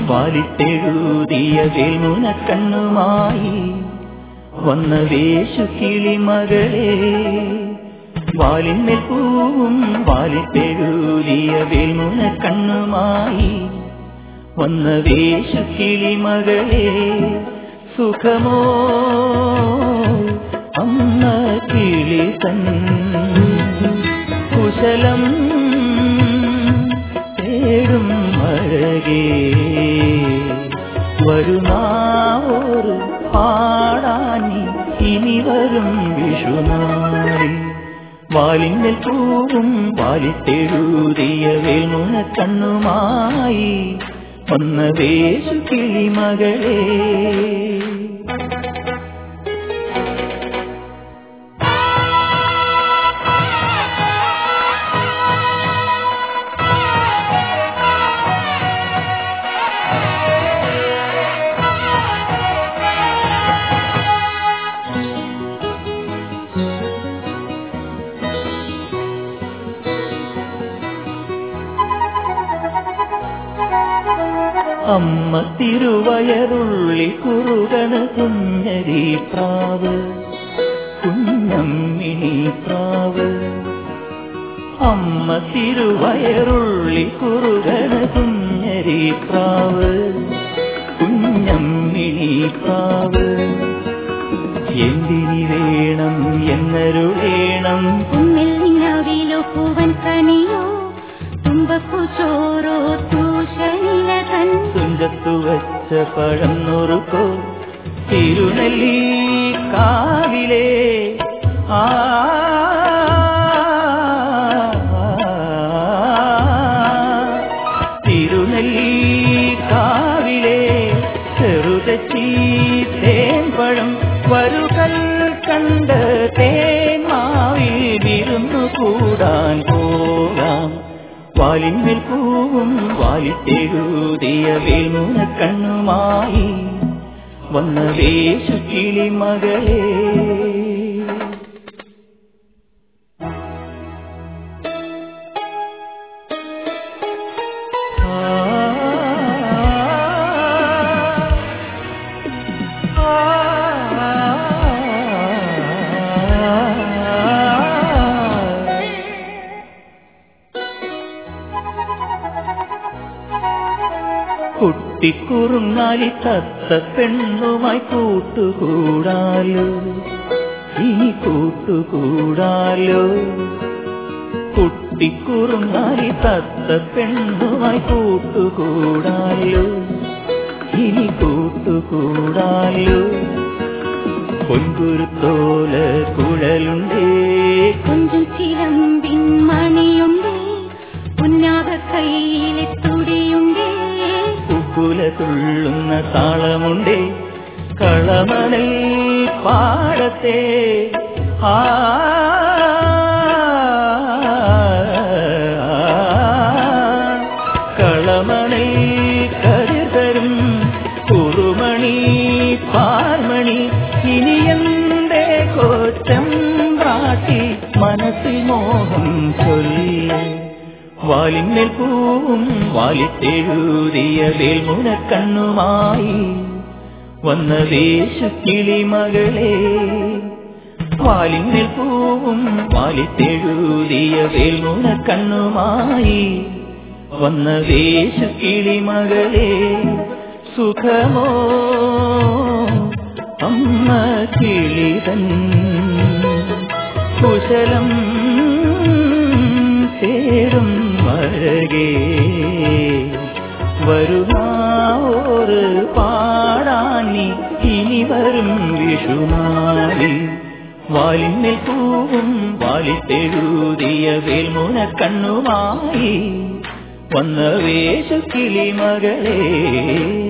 വാലിട്ടെഴുതിയ വേൽമുന കണ്ണുമായി വന്ന വേശു കിളിമകളെ വാലിന്മേൽ പൂവും വാലിട്ടെഴുതിയ വേൽമുന കണ്ണുമായി വന്ന വേശു കിളിമകളെ സുഖമോ അമ്മ കിളി തൻ കുശലം തേടും അഴകേ വരുമാവോറ് പാടാനി ഇനി വരും വിഷുനാളിൽ വാലിന്മേൽ പൂവും വാലിത്തെഴുതിയ വേണുന കണ്ണുമായി വന്ന വേശു കിളിമകളേ അമ്മ തിരുവയറുള്ളി കുറുകണ കുഞ്ഞരി പ്രാവ് കുഞ്ഞമ്മിണി പ്രാവ് അമ്മ തിരുവയറുള്ളി കുറുകണ കുഞ്ഞരി പ്രാവ് കുഞ്ഞമ്മിണി പ്രാവ് എന്തിനി വേണം എന്നരുളേണം ഉമ്മിൽ നിലവിലോ പൂവൻ കനിയോ തുമ്പപ്പൂ ചോറോ തൂഷനില തൻ തുഞ്ചത്തു വച്ച പഴം നുറുക്കോ തിരുനെല്ലി കാവിലെ ആ തിരുനെല്ലി കാവിലെ ചെറുതച്ചി തേൻപഴം വരുകൽ കണ്ട് തേന്മാവിൽ വിരുന്നു കൂടാൻ പോകാം വാലിന്മേൽ പൂവും വാലിത്തെഴുതിയ വേൽമുന കണ്ണുമായി വന്ന വേശു കിളിമകളേ കുട്ടിക്കുറുങ്ങാലി തത്ത പെണ്ണുമായി കൂട്ടുകൂടാലോ ഇനി കൂട്ടുകൂടാലോ കുട്ടിക്കുറുങ്ങാലി തത്ത പെണ്ണുമായി കൂട്ടുകൂടാലോ ഇനി കൂട്ടുകൂടാലോ പൊൻകുരുത്തോല കുഴലുണ്ടേ കൊഞ്ചും ചിലമ്പിൻ മണിയുണ്ടേ പുന്നാക കയ്യിലെ തുടിയുണ്ടേ കുക്കുല തുള്ളുന്ന താളമുണ്ടേ കളമണൽ പാടത്തെ ആ കളമണൽ കരുതരും കുറുമണി പാർമണി ഇനി എന്തേ കോറ്റം കാട്ടി മനസ്സിൽ മോഹം ചൊല്ലി വാലിന്മേൽ പൂവും വാലിത്തെഴുതിയ വേൽമുന കണ്ണുമായി വന്ന വേശു കിളിമകളെ വാലിന്മേൽ പൂവും വാലിത്തെഴുതിയ വേൽമുന കണ്ണുമായി വന്ന വേശു കിളിമകളെ സുഖമോ അമ്മ കിളിതൻ കുശലം തേടും അഴകേ വരുമാറ് പാടാനി ഇനി വരും വിഷുനാളി വാലിന്മേൽ പൂവും വാലിത്തെഴുതിയ വേൽമുന കണ്ണുമായി വന്ന വേശു കിളിമകളേ